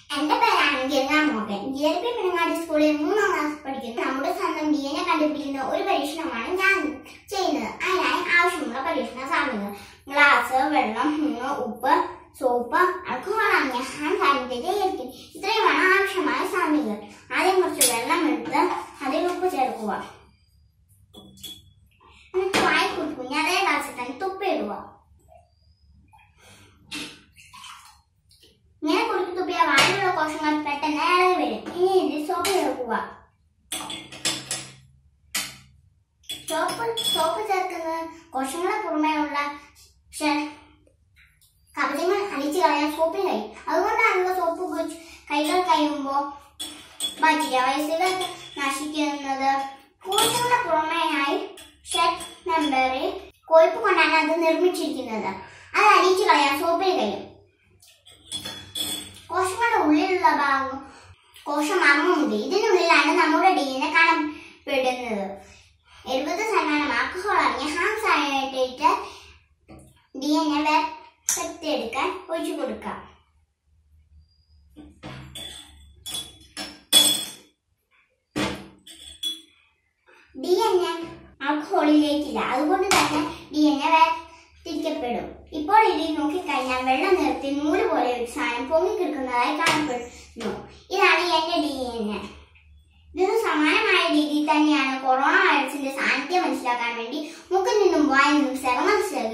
എന്റെ പേരാണെങ്കിൽ ഞാൻ Mohan G L P Pinangadi സ്കൂളിൽ മൂന്നാം ക്ലാസ് പഠിക്കുന്ന നമ്മുടെ സ്വന്തം ഡി എൻ എ കണ്ടുപിടിക്കുന്ന ഒരു പരീക്ഷണമാണ് ഞാൻ ചെയ്യുന്നത് അതിനായി ആവശ്യമുള്ള പരീക്ഷണ സാധനങ്ങൾ ഗ്ലാസ് വെള്ളം മൂന്ന് ഉപ്പ് സോപ്പ് alcohol അടങ്ങിയ ഹാൻഡ് സാനിറ്റൈസർ ആയിരിക്കും ഇത്രയുമാണ് ആവശ്യമായ സാധനങ്ങൾ ആദ്യം കുറച്ച് വെള്ളം എടുത്ത് അതിൽ ഉപ്പ് ചേർക്കുക എന്നിട്ട് വായി കുടിക്കുക അതേ ഗ്ലാസ്സിൽ തന്നെ തുപ്പിയിടുക ഇങ്ങനെ കുടുക്കി തുപ്പിയ വായിലുള്ള കോശങ്ങൾ പെട്ടെന്ന് ഇളകി വരും ഇനി ഇതിൽ സോപ്പ് ചേർക്കുക സോപ്പ് സോപ്പ് ചേർക്കുന്നത് കോശങ്ങളെ പുറമേയുള്ള ഷെ- കവചങ്ങൾ അടിച്ചു കളയാൻ സോപ്പിന് കഴിയും അതുകൊണ്ടാണല്ലോ സോപ്പ് ഉപയോഗിച്ച് കൈകൾ കഴിയുമ്പോൾ ബാക്ടീരിയ വൈറസുകൾ നശിക്കുന്നത് കോശങ്ങളുടെ പുറമേയായി ഷെഡ് മെമ്പറിൽ കൊഴുപ്പ് കൊണ്ടാണ് അത് നിർമ്മിച്ചിരിക്കുന്നത് അത് അടിച്ചു കളയാൻ സോപ്പിന് കഴിയും കോശങ്ങളുടെ ഉള്ളിലുള്ള ഭാഗം കോശമാർമ്മമുണ്ട് ഇതിനുള്ളിലാണ് നമ്മുടെ ഡി എൻ എ കാണപ്പെടുന്നത് എഴുപത് ശതമാനം ആൽക്കഹോൾ അടങ്ങിയ hand sanitiser D N A എടുക്കാൻ ഒഴിച്ചു കൊടുക്കാം ഡി എൻ എ ആൽക്കഹോളിലേക്കില്ല അതുകൊണ്ട് തന്നെ ഡി എൻ എ വേർതിരിക്കപ്പെടും ഇപ്പോൾ ഇതിൽ നോക്കിക്കഴിഞ്ഞാൽ വെള്ള നിറത്തിൽ നൂല് പോലെ ഒരു സാധനം പൊങ്ങിക്കിടക്കുന്നതായി കാണപ്പെടുന്നു ഇതാണ് എന്റെ ഡി എൻ എ ഇതിന് സമാനമായ രീതിയിൽ തന്നെയാണ് കൊറോണ വൈറസിന്റെ സാന്നിധ്യം മനസ്സിലാക്കാൻ വേണ്ടി മൂക്കിൽ നിന്നും വായിൽ നിന്നും സെറം മനസ്സിലാക്കുന്നത്